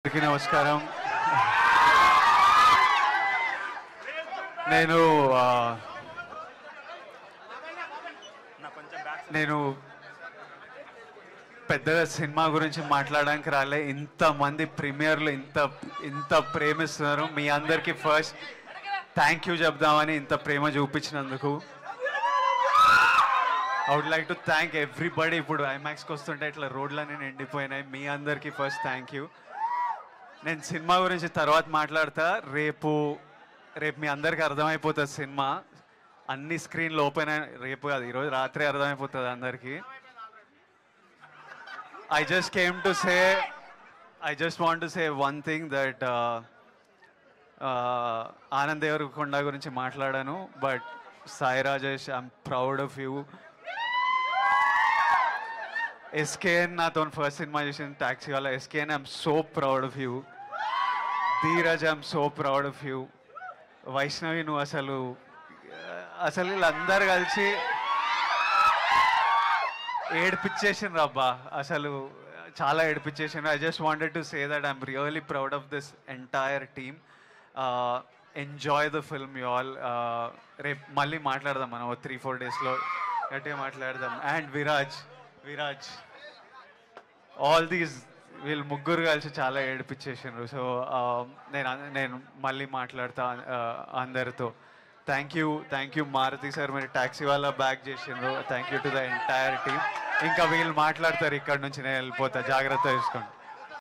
అందరికీ నమస్కారం నేను ఆ, నేను పెద్దగా సినిమా గురించి మాట్లాడడానికి రాలే ఇంతమంది ప్రీమియర్లు ఇంత ఇంత ప్రేమిస్తున్నారు మీ అందరికీ ఫస్ట్ థ్యాంక్ యూ చెప్దామని ఇంత ప్రేమ చూపించినందుకు I would like to thank everybody ఇప్పుడు ఐమాక్స్కి వస్తుంటే ఇట్లా రోడ్లన్నీ నిండిపోయినాయి మీ అందరికీ ఫస్ట్ థ్యాంక్ యూ నేను సినిమా గురించి తర్వాత మాట్లాడతా రేపు రేపు మీ అందరికీ అర్థమైపోతుంది సినిమా అన్ని స్క్రీన్లు ఓపెన్ అయి రేపు కాదు ఈరోజు రాత్రి అర్థమైపోతుంది అందరికీ I just came to say I just want to say one thing that Anand Devarakonda గురించి మాట్లాడాను but Sai Rajesh I'm proud of you SKN నాతో ఫస్ట్ సినిమా చేసిన ట్యాక్సీ వాళ్ళ SKN I'm so proud of you Dheeraj I'm so proud of you Vaishnavi నువ్వు అసలు అసలు వీళ్ళందరూ కలిసి ఏడిపించేసిన రబ్బా అసలు చాలా ఏడిపించేసిన I just wanted to say that I'm really proud of this entire team enjoy the film you all రేపు మళ్ళీ మాట్లాడదాం మనం త్రీ ఫోర్ డేస్లో గట్టిగా మాట్లాడదాం and Viraj Viraj all these వీళ్ళు ముగ్గురు కలిసి చాలా ఏడిపించేసారు సో నేను నేను మళ్ళీ మాట్లాడతా uh, అందరితో thank you thank you Maruti sir మీరు ట్యాక్సీ వాళ్ళ బ్యాక్ చేసిండ్రు thank you to the entire team ఇంకా వీళ్ళు మాట్లాడతారు ఇక్కడ నుంచి నేను వెళ్ళిపోతా జాగ్రత్త చూసుకోండి